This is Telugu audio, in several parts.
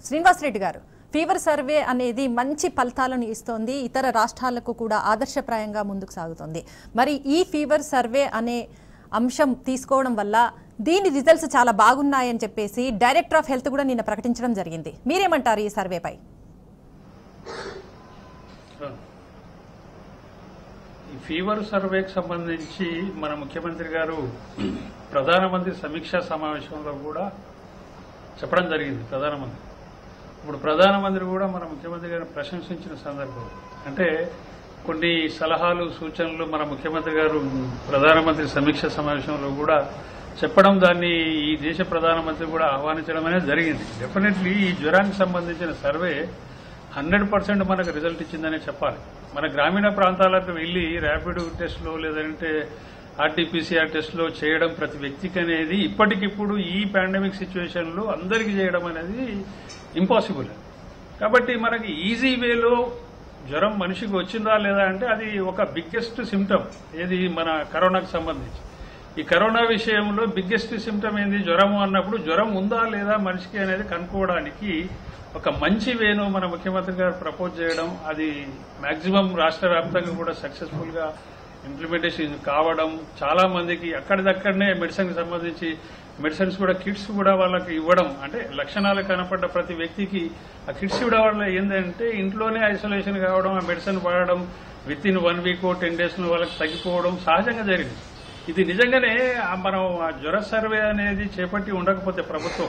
శ్రీనివాసరెడ్డి గారు ఫీవర్ సర్వే అనేది మంచి ఫలితాలను ఇస్తోంది ఇతర రాష్ట్రాలకు కూడా ఆదర్శప్రాయంగా ముందుకు సాగుతోంది మరి ఈ ఫీవర్ సర్వే అనే అంశం తీసుకోవడం వల్ల దీని రిజల్ట్స్ చాలా బాగున్నాయని చెప్పేసి డైరెక్టర్ ఆఫ్ హెల్త్ కూడా నిన్న ప్రకటించడం జరిగింది మీరేమంటారు ఈ సర్వేపై ఈ ఫీవర్ సర్వేకి సంబంధించి మన ముఖ్యమంత్రి గారు ప్రధానమంత్రి సమీక్షా సమావేశంలో కూడా చెప్పడం జరిగింది ప్రధానమంత్రి ఇప్పుడు ప్రధానమంత్రి కూడా మన ముఖ్యమంత్రి గారిని ప్రశంసించిన సందర్భం అంటే కొన్ని సలహాలు సూచనలు మన ముఖ్యమంత్రి గారు ప్రధానమంత్రి సమీక్ష సమావేశంలో కూడా చెప్పడం దాన్ని ఈ దేశ ప్రధానమంత్రి కూడా ఆహ్వానించడం అనేది జరిగింది డెఫినెట్లీ ఈ జ్వరానికి సంబంధించిన సర్వే హండ్రెడ్ పర్సెంట్ మనకు రిజల్ట్ ఇచ్చిందనే చెప్పాలి మన గ్రామీణ ప్రాంతాలకు వెళ్లి ర్యాపిడ్ టెస్ట్లో లేదంటే ఆర్టీపీసీఆర్ టెస్ట్లో చేయడం ప్రతి వ్యక్తికి అనేది ఇప్పటికిప్పుడు ఈ పాండమిక్ సిచ్యువేషన్ లో అందరికీ చేయడం అనేది ఇంపాసిబుల్ కాబట్టి మనకి ఈజీ వేలో జ్వరం మనిషికి వచ్చిందా లేదా అంటే అది ఒక బిగ్గెస్ట్ సిమ్టమ్ ఏది మన కరోనాకు సంబంధించి ఈ కరోనా విషయంలో బిగ్గెస్ట్ సిమ్టమ్ ఏంది జ్వరము అన్నప్పుడు జ్వరం ఉందా లేదా మనిషికి అనేది కనుక్కోవడానికి ఒక మంచి వేను మన ముఖ్యమంత్రి గారు ప్రపోజ్ చేయడం అది మాక్సిమం రాష్ట్ర వ్యాప్తంగా కూడా సక్సెస్ఫుల్ గా ఇంప్లిమెంటేషన్ కావడం చాలా మందికి అక్కడిదక్కడనే మెడిసిన్ కి సంబంధించి మెడిసిన్స్ కూడా కిట్స్ కూడా వాళ్ళకి ఇవ్వడం అంటే లక్షణాలు కనపడ్డ ప్రతి వ్యక్తికి ఆ కిట్స్ ఇవ్వడం వల్ల ఏంటంటే ఇంట్లోనే ఐసోలేషన్ కావడం ఆ మెడిసిన్ వాడడం with in one week ten days వాళ్ళకి తగ్గిపోవడం సహజంగా జరిగింది ఇది నిజంగానే ఆ మనం ఆ జ్వర సర్వే అనేది చేపట్టి ఉండకపోతే ప్రభుత్వం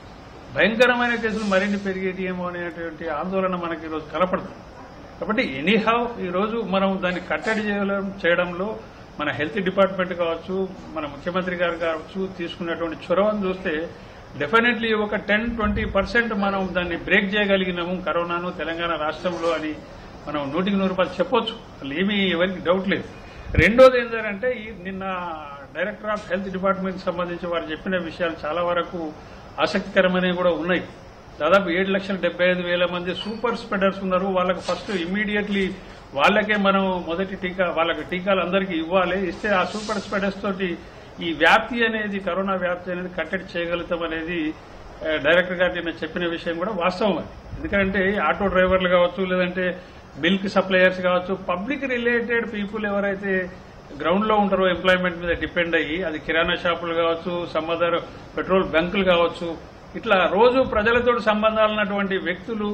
భయంకరమైన కేసులు మరిన్ని పెరిగేటి ఏమో అనేటువంటి ఆందోళన మనకి ఈరోజు కనపడుతుంది కాబట్టి ఎనీహౌ ఈ రోజు మనం దాన్ని కట్టడి చేయడం చేయడంలో మన హెల్త్ డిపార్ట్మెంట్ కావచ్చు మన ముఖ్యమంత్రి గారు కావచ్చు తీసుకున్నటువంటి చొరవను చూస్తే డెఫినెట్లీ ఒక టెన్ ట్వంటీ పర్సెంట్ మనం దాన్ని బ్రేక్ చేయగలిగినాము కరోనాను తెలంగాణ రాష్ట్రంలో అని మనం నూటికి నూరు రూపాయలు చెప్పొచ్చు అసలు ఏమీ ఎవరికి డౌట్ లేదు రెండోది ఏంటంటే ఈ నిన్న డైరెక్టర్ ఆఫ్ హెల్త్ డిపార్ట్మెంట్ సంబంధించి వారు చెప్పిన విషయాలు చాలా వరకు ఆసక్తికరమైనవి కూడా ఉన్నాయి దాదాపు ఏడు లక్షల డెబ్బై ఐదు వేల మంది సూపర్ స్ప్రెడర్స్ ఉన్నారు వాళ్ళకి ఫస్ట్ ఇమ్మీడియట్లీ వాళ్ళకే మనం మొదటి టీకా వాళ్ళకి టీకాలు అందరికీ ఇవ్వాలి ఇస్తే ఆ సూపర్ స్ప్రెడర్స్ తోటి ఈ వ్యాప్తి అనేది కరోనా వ్యాప్తి అనేది కట్టడి చేయగలుగుతాం అనేది ఆ, డైరెక్టర్ గారు నిన్న చెప్పిన విషయం కూడా వాస్తవం అది ఎందుకంటే ఆటో డ్రైవర్లు కావచ్చు లేదంటే మిల్క్ సప్లయర్స్ కావచ్చు పబ్లిక్ రిలేటెడ్ పీపుల్ ఎవరైతే గ్రౌండ్ లో ఉంటారో ఎంప్లాయ్మెంట్ మీద డిపెండ్ అయ్యి అది కిరాణా షాపులు కావచ్చు సమ్ అదర్ పెట్రోల్ బంకులు కావచ్చు ఇట్లా రోజు ప్రజలతో సంబంధాలు ఉన్నటువంటి వ్యక్తులు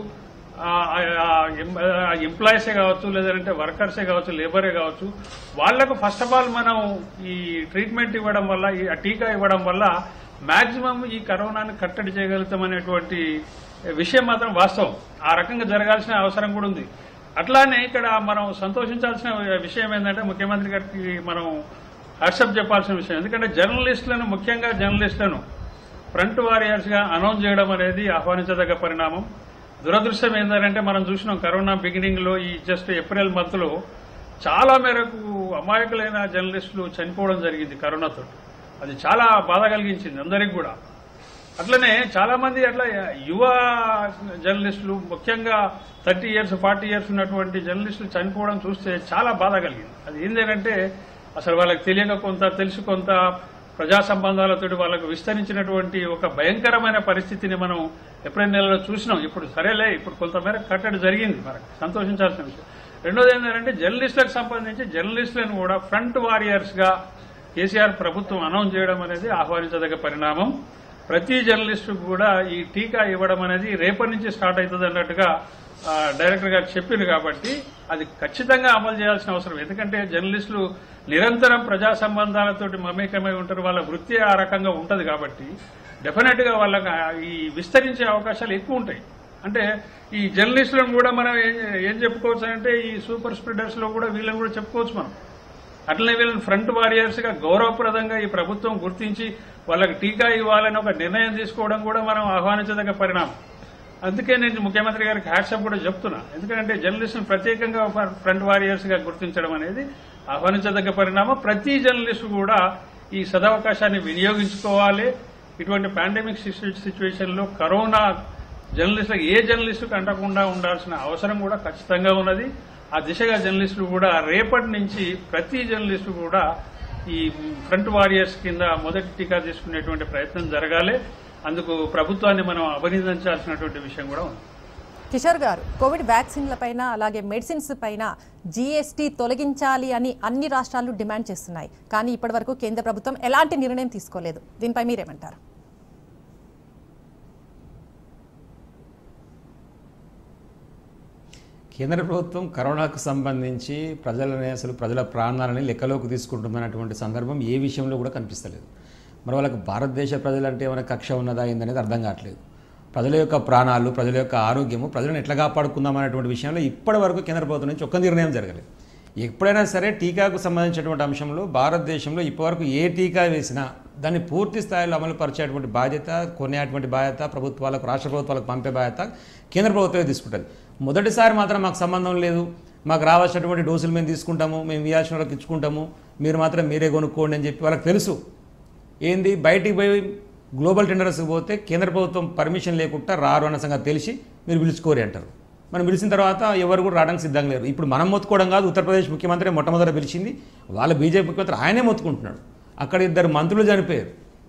ఎంప్లాయీసే కావచ్చు లేదంటే వర్కర్సే కావచ్చు లేబరే కావచ్చు వాళ్లకు ఫస్ట్ ఆఫ్ ఆల్ మనం ఈ ట్రీట్మెంట్ ఇవ్వడం వల్ల ఈ ఆ టీకా ఇవ్వడం వల్ల మాక్సిమం ఈ కరోనాను కట్టడి చేయగలుగుతామనేటువంటి విషయం మాత్రం వాస్తవం ఆ రకంగా జరగాల్సిన అవసరం కూడా ఉంది అట్లానే ఇక్కడ మనం సంతోషించాల్సిన విషయం ఏంటంటే ముఖ్యమంత్రి గారికి మనం హర్షప్ చెప్పాల్సిన విషయం ఎందుకంటే జర్నలిస్టులను ముఖ్యంగా జర్నలిస్టులను ఫ్రంట్ వారియర్స్ గా అనౌన్స్ చేయడం అనేది ఆహ్వానించదగ్గ పరిణామం దురదృష్టం ఏంటంటే మనం చూసినాం కరోనా బిగినింగ్ లో ఈ జస్ట్ ఏప్రిల్ మంత్ లో చాలా మేరకు అమాయకులైన జర్నలిస్టులు చనిపోవడం జరిగింది కరోనాతో అది చాలా బాధ కలిగించింది అందరికి కూడా అట్లనే చాలా మంది అట్లా యువ జర్నలిస్టులు ముఖ్యంగా థర్టీ ఇయర్స్ ఫార్టీ ఇయర్స్ ఉన్నటువంటి జర్నలిస్టులు చనిపోవడం చూస్తే చాలా బాధ కలిగింది అది ఏంటంటే అసలు వాళ్ళకి తెలియక కొంత తెలుసు కొంత ప్రజా సంబంధాలతోటి వాళ్ళకు విస్తరించినటువంటి ఒక భయంకరమైన పరిస్థితిని మనం ఏప్రిల్ నెలలో చూసినాం ఇప్పుడు సరేలే ఇప్పుడు కొంతమేర కట్టడి జరిగింది మనకు సంతోషించాల్సిన విషయం రెండోది ఏంటంటే జర్నలిస్టులకు సంబంధించి జర్నలిస్టులను కూడా ఫ్రంట్ వారియర్స్ గా కేసీఆర్ ప్రభుత్వం అనౌన్స్ చేయడం అనేది ఆహ్వానించదగ్గ పరిణామం ప్రతి జర్నలిస్టు కూడా ఈ టీకా ఇవ్వడం అనేది రేపటి నుంచి స్టార్ట్ అవుతుంది అన్నట్టుగా ఆ, డైరెక్టర్ గారు చెప్పింది కాబట్టి అది ఖచ్చితంగా అమలు చేయాల్సిన అవసరం ఎందుకంటే జర్నలిస్టులు నిరంతరం ప్రజా సంబంధాలతోటి మమేకమై ఉంటారు వాళ్ళ వృత్తి ఆ రకంగా ఉంటది కాబట్టి డెఫినెట్ గా వాళ్ళకి ఆ ఈ విస్తరించే అవకాశాలు ఎక్కువ ఉంటాయి అంటే ఈ జర్నలిస్టులను కూడా మనం ఏం ఏం చెప్పుకోవచ్చు అంటే ఈ సూపర్ స్ప్రెడర్స్ లో కూడా వీళ్ళని కూడా చెప్పుకోవచ్చు మనం అట్లనే వీళ్ళని ఫ్రంట్ వారియర్స్ గా గౌరవప్రదంగా ఈ ప్రభుత్వం గుర్తించి వాళ్ళకి టీకా ఇవ్వాలని ఒక నిర్ణయం తీసుకోవడం కూడా మనం ఆహ్వానించదగ్గ పరిణామం అందుకే నేను ముఖ్యమంత్రి గారికి హ్యాట్సప్ కూడా చెప్తున్నా ఎందుకంటే జర్నలిస్టులు ప్రత్యేకంగా ఫ్రంట్ వారియర్స్ గా గుర్తించడం అనేది ఆహ్వానించదగ్గ పరిణామం ప్రతి జర్నలిస్టు కూడా ఈ సదవకాశాన్ని వినియోగించుకోవాలి ఇటువంటి పాండమిక్ సిచ్యువేషన్ లో కరోనా జర్నలిస్టులకు ఏ జర్నలిస్టుకు అంటకుండా ఉండాల్సిన అవసరం కూడా ఖచ్చితంగా ఉన్నది ఆ దిశగా జర్నలిస్టులు కూడా రేపటి నుంచి ప్రతి జర్నలిస్టు కూడా ఈ ఫ్రంట్ వారియర్స్ కింద మొదటి టీకా తీసుకునేటువంటి ప్రయత్నం జరగాలి అందుకు ప్రభుత్వాన్ని మనం అభినందించాల్సినటువంటి విషయం కూడా ఉంది కిషోర్ గారు కోవిడ్ వ్యాక్సిన్ల పైన అలాగే మెడిసిన్స్ పైన జీఎస్టీ తొలగించాలి అని అన్ని రాష్ట్రాలు డిమాండ్ చేస్తున్నాయి కానీ ఇప్పటివరకు కేంద్ర ప్రభుత్వం ఎలాంటి నిర్ణయం తీసుకోలేదు దీనిపై మీరేమంటారు కేంద్ర ప్రభుత్వం కరోనాకు సంబంధించి ప్రజలని అసలు ప్రజల ప్రాణాలని లెక్కలోకి తీసుకుంటున్నటువంటి సందర్భం ఏ విషయంలో కూడా కనిపిస్తలేదు మరి వాళ్ళకి భారతదేశ ప్రజలంటే ఏమైనా కక్ష ఉన్నదా ఏందనేది అర్థం కావట్లేదు ప్రజల యొక్క ప్రాణాలు ప్రజల యొక్క ఆరోగ్యము ప్రజలను ఎట్లా కాపాడుకుందాం అనేటువంటి విషయంలో ఇప్పటి వరకు కేంద్ర ప్రభుత్వం నుంచి ఒక్క నిర్ణయం జరగలేదు ఎప్పుడైనా సరే టీకాకు సంబంధించినటువంటి అంశంలో భారతదేశంలో ఇప్పటివరకు ఏ టీకా వేసినా దాన్ని పూర్తి స్థాయిలో అమలు పరిచేటువంటి బాధ్యత కొనేటువంటి బాధ్యత ప్రభుత్వాలకు రాష్ట్ర ప్రభుత్వాలకు పంపే బాధ్యత కేంద్ర ప్రభుత్వమే తీసుకుంటుంది మొదటిసారి మాత్రం మాకు సంబంధం లేదు మాకు రావాల్సినటువంటి డోసులు మేము తీసుకుంటాము మేము ఇవ్వాల్సిన వాళ్ళకి ఇచ్చుకుంటాము మీరు మాత్రం మీరే కొనుక్కోండి అని చెప్పి వాళ్ళకి తెలుసు ఏంది బయటికి పోయి గ్లోబల్ టెండర్స్కి పోతే కేంద్ర ప్రభుత్వం పర్మిషన్ లేకుండా రారు అన్న సంగతి తెలిసి మీరు పిలుచుకోరి అంటారు మనం పిలిచిన తర్వాత ఎవరు కూడా రావడానికి సిద్ధంగా లేరు ఇప్పుడు మనం మొత్తుకోవడం కాదు ఉత్తరప్రదేశ్ ముఖ్యమంత్రి మొట్టమొదట పిలిచింది వాళ్ళ బీజేపీ ముఖ్యమంత్రి ఆయనే మొత్తుకుంటున్నాడు అక్కడ ఇద్దరు మంత్రులు చనిపోయారు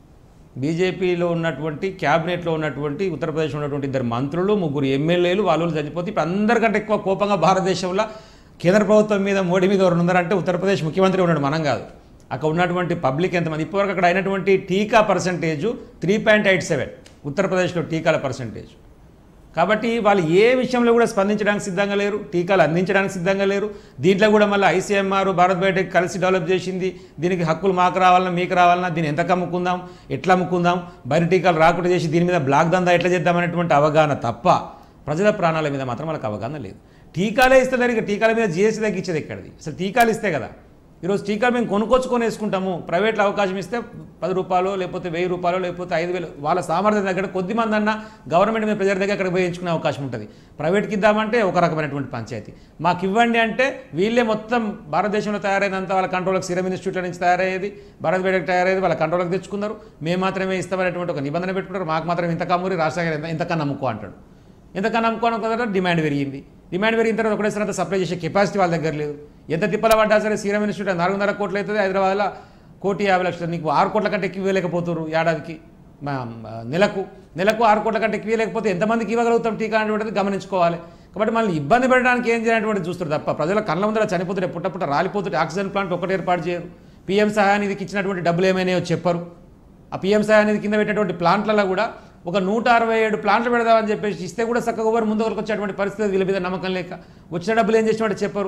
బీజేపీలో ఉన్నటువంటి క్యాబినెట్లో ఉన్నటువంటి ఉత్తరప్రదేశ్లో ఉన్నటువంటి ఇద్దరు మంత్రులు ముగ్గురు ఎమ్మెల్యేలు వాళ్ళు చనిపోతే ఇప్పుడు అందరికంటే ఎక్కువ కోపంగా భారతదేశంలో కేంద్ర ప్రభుత్వం మీద మోడీ మీద ఎవరు ఉన్నారంటే ఉత్తరప్రదేశ్ ముఖ్యమంత్రి ఉన్నాడు మనం కాదు అక్కడ ఉన్నటువంటి పబ్లిక్ ఎంతమంది ఇప్పటివరకు అక్కడ అయినటువంటి టీకా percentage three point eight seven ఉత్తరప్రదేశ్లో టీకాల పర్సంటేజ్ కాబట్టి వాళ్ళు ఏ విషయంలో కూడా స్పందించడానికి సిద్ధంగా లేరు టీకాలు అందించడానికి సిద్ధంగా లేరు దీంట్లో కూడా మళ్ళీ ఐసీఎంఆర్ భారత్ బయోటెక్ కలిసి డెవలప్ చేసింది దీనికి హక్కులు మాకు రావాలన్నా మీకు రావాలన్నా దీన్ని ఎంత అమ్ముకుందాం ఎట్లా అమ్ముకుందాం బయట టీకాలు రాకుండా చేసి దీని మీద బ్లాక్ దందా ఎట్లా చేద్దామనేటువంటి అవగాహన తప్ప ప్రజల ప్రాణాల మీద మాత్రం వాళ్ళకి అవగాహన లేదు టీకాలే ఇస్తే ఇక టీకాల మీద జిఎస్టీ తగ్గించేది ఎక్కడిది అసలు టీకాలు ఇస్తే కదా ఈరోజు టీకాలు మేము కొనుక్కొచ్చుకొని వేసుకుంటాము ప్రైవేట్లో అవకాశం ఇస్తే పది రూపాయలు లేకపోతే వెయ్యి రూపాయలు లేకపోతే ఐదు వేలు వాళ్ళ సామర్థ్యం దగ్గర కొద్ది మంది అన్న గవర్నమెంట్ మీద ప్రజల దగ్గర అక్కడ పోయించుకునే అవకాశం ఉంటుంది ప్రైవేట్కి ఇద్దామంటే ఒక రకమైనటువంటి పంచాయతీ మాకు ఇవ్వండి అంటే వీళ్ళే మొత్తం భారతదేశంలో తయారైనంత వాళ్ళ కంట్రోల్కి సీరం ఇన్స్టిట్యూట్ల నుంచి తయారయ్యేది భారత్ బయోటెక్ తయారయ్యేది వాళ్ళ కంట్రోల్కి తెచ్చుకున్నారు మేము మాత్రమే ఇస్తామనేటువంటి ఒక నిబంధన పెట్టుకుంటారు మాకు మాత్రం ఇంత కమ్మూరి రాష్ట్ర ఎంత ఇంతకన్నా నమ్ముకో అంటాడు ఎంతకన్నా నమ్ముకోవడం కదా డిమాండ్ పెరిగింది డిమాండ్ పెరిగిన తర్వాత ఒకటేసారి సప్లై చేసే కెపాసిటీ వాళ్ళ దగ్గర లేదు ఎంత తిప్పల పడ్డా సరే సీరం ఇన్స్టిట్యూట్ నాలుగున్నర కోట్లు అవుతుంది హైదరాబాద్లో కోటి యాభై లక్షలు నీకు ఆరు కోట్ల కంటే ఎక్కువ ఇవ్వలేకపోతున్నారు ఏడాదికి మా మా నెలకు నెలకు ఆరు కోట్ల కంటే ఎక్కువ లేకపోతే ఎంతమందికి ఇవ్వగలుగుతాం టీకా అనేటువంటిది గమనించుకోవాలి కాబట్టి మనల్ని ఇబ్బంది పెట్టడానికి ఏం చేయాలనేటువంటిది చూస్తారు తప్ప ప్రజల కళ్ళ ముందర చనిపోతుంటే పుట్టపుట్ట రాలిపోతుంటే ఆక్సిజన్ ప్లాంట్ ఒకటి ఏర్పాటు చేయరు పీఎం సహాయానిధికి ఇచ్చినటువంటి డబ్బులు ఏమైనాయో చెప్పరు ఆ పీఎం సహాయానిధి కింద పెట్టినటువంటి ప్లాంట్లలో కూడా ఒక నూట అరవై ఏడు ప్లాంట్లు పెడదామని చెప్పేసి ఇస్తే కూడా చక్కగా ఎవరు ముందు వరకు వచ్చేటువంటి పరిస్థితి వీళ్ళ మీద నమ్మకం లేక వచ్చిన డబ్బులు ఏం చేసినట్టు చెప్పరు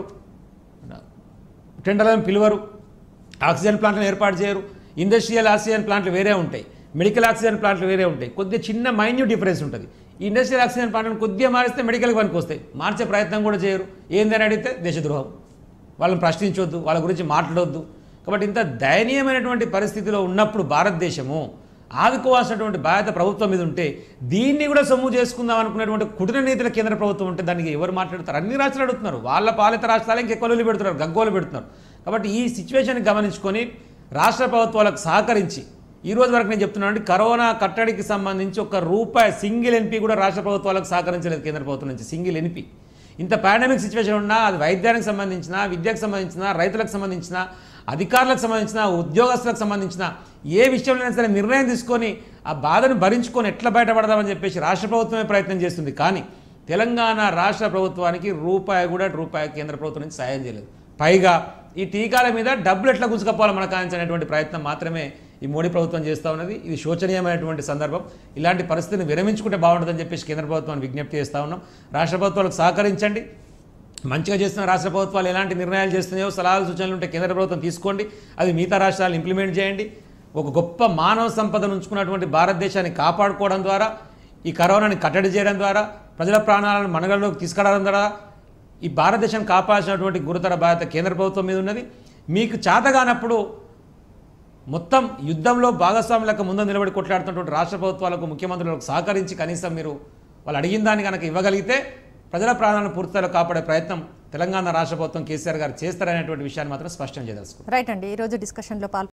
టెండర్లను పిలువరు ఆక్సిజన్ ప్లాంట్లను ఏర్పాటు చేయరు ఇండస్ట్రియల్ ఆక్సిజన్ ప్లాంట్లు వేరే ఉంటాయి మెడికల్ ఆక్సిజన్ ప్లాంట్లు వేరే ఉంటాయి కొద్దిగా చిన్న మైన్యూట్ డిఫరెన్స్ ఉంటుంది ఈ ఇండస్ట్రియల్ ఆక్సిజన్ ప్లాంట్లను కొద్దిగా మారిస్తే మెడికల్కి పనికి వస్తాయి మార్చే ప్రయత్నం కూడా చేయరు ఏందని అడిగితే దేశద్రోహం వాళ్ళని ప్రశ్నించొద్దు వాళ్ళ గురించి మాట్లాడొద్దు కాబట్టి ఇంత దయనీయమైనటువంటి పరిస్థితిలో ఉన్నప్పుడు భారతదేశము ఆదుకోవాల్సినటువంటి బాధ్యత ప్రభుత్వం మీద ఉంటే దీన్ని కూడా సొమ్ము చేసుకుందాం అనుకునేటువంటి కుటిన నీతిల కేంద్ర ప్రభుత్వం ఉంటే దానికి ఎవరు మాట్లాడతారు అన్ని రాష్ట్రాలు అడుగుతున్నారు వాళ్ళ పాలిత రాష్ట్రాలు ఇంకెక్కువ లొల్లి పెడుతున్నారు గగ్గోలు పెడుతున్నారు కాబట్టి ఈ సిచ్యువేషన్ గమనించుకొని రాష్ట్ర ప్రభుత్వాలకు సహకరించి ఈ రోజు వరకు నేను చెప్తున్నాను కరోనా కట్టడికి సంబంధించి ఒక రూపాయి సింగిల్ ఎన్పీ కూడా రాష్ట్ర ప్రభుత్వాలకు సహకరించలేదు కేంద్ర ప్రభుత్వం నుంచి సింగిల్ ఎన్పీ ఇంత పాండమిక్ సిచ్యువేషన్ ఉన్నా అది వైద్యానికి సంబంధించిన విద్యకు సంబంధించిన రైతులకు సంబంధించిన అధికారులకు సంబంధించిన ఉద్యోగస్తులకు సంబంధించిన ఏ విషయంలో సరే నిర్ణయం తీసుకొని ఆ బాధను భరించుకొని ఎట్లా బయటపడదామని చెప్పేసి రాష్ట్ర ప్రభుత్వమే ప్రయత్నం చేస్తుంది కానీ తెలంగాణ రాష్ట్ర ప్రభుత్వానికి రూపాయి కూడా రూపాయి కేంద్ర ప్రభుత్వం నుంచి సాయం చేయలేదు పైగా ఈ టీకాల మీద డబ్బులు ఎట్లా గుంజుకపోవాలి మన కాంచనేటువంటి ప్రయత్నం మాత్రమే ఈ మోడీ ప్రభుత్వం చేస్తూ ఉన్నది ఇది శోచనీయమైనటువంటి సందర్భం ఇలాంటి పరిస్థితిని విరమించుకుంటే బాగుంటుందని చెప్పేసి కేంద్ర ప్రభుత్వాన్ని విజ్ఞప్తి చేస్తూ ఉన్నాం రాష్ట్ర ప్రభుత్వాలకు సహకరించండి మంచిగా చేస్తున్న రాష్ట్ర ప్రభుత్వాలు ఎలాంటి నిర్ణయాలు చేస్తున్నాయో సలహాలు సూచనలు ఉంటే కేంద్ర ప్రభుత్వం తీసుకోండి అది మిగతా రాష్ట్రాలు ఇంప్లిమెంట్ చేయండి ఒక గొప్ప మానవ సంపదను ఉంచుకున్నటువంటి భారతదేశాన్ని కాపాడుకోవడం ద్వారా ఈ కరోనాని కట్టడి చేయడం ద్వారా ప్రజల ప్రాణాలను మనుగడలోకి తీసుకురావడం ద్వారా ఈ భారతదేశాన్ని కాపాడాల్సినటువంటి గురుతర బాధ్యత కేంద్ర ప్రభుత్వం మీద ఉన్నది మీకు చేతగానప్పుడు మొత్తం యుద్ధంలో భాగస్వాములకు ముందు నిలబడి కొట్లాడుతున్నటువంటి రాష్ట్ర ప్రభుత్వాలకు ముఖ్యమంత్రులకు సహకరించి కనీసం మీరు వాళ్ళు అడిగిన దాన్ని కనుక ఇవ్వగలిగితే ప్రజల ప్రాణాలను పూర్తిగా కాపాడే ప్రయత్నం తెలంగాణ రాష్ట్ర ప్రభుత్వం కేసీఆర్ గారు చేస్తారనేటువంటి విషయాన్ని మాత్రం స్పష్టం చేయదలుచుకున్నారు రైట్ అండి ఈరోజు డిస్కషన్లో పాల్గొ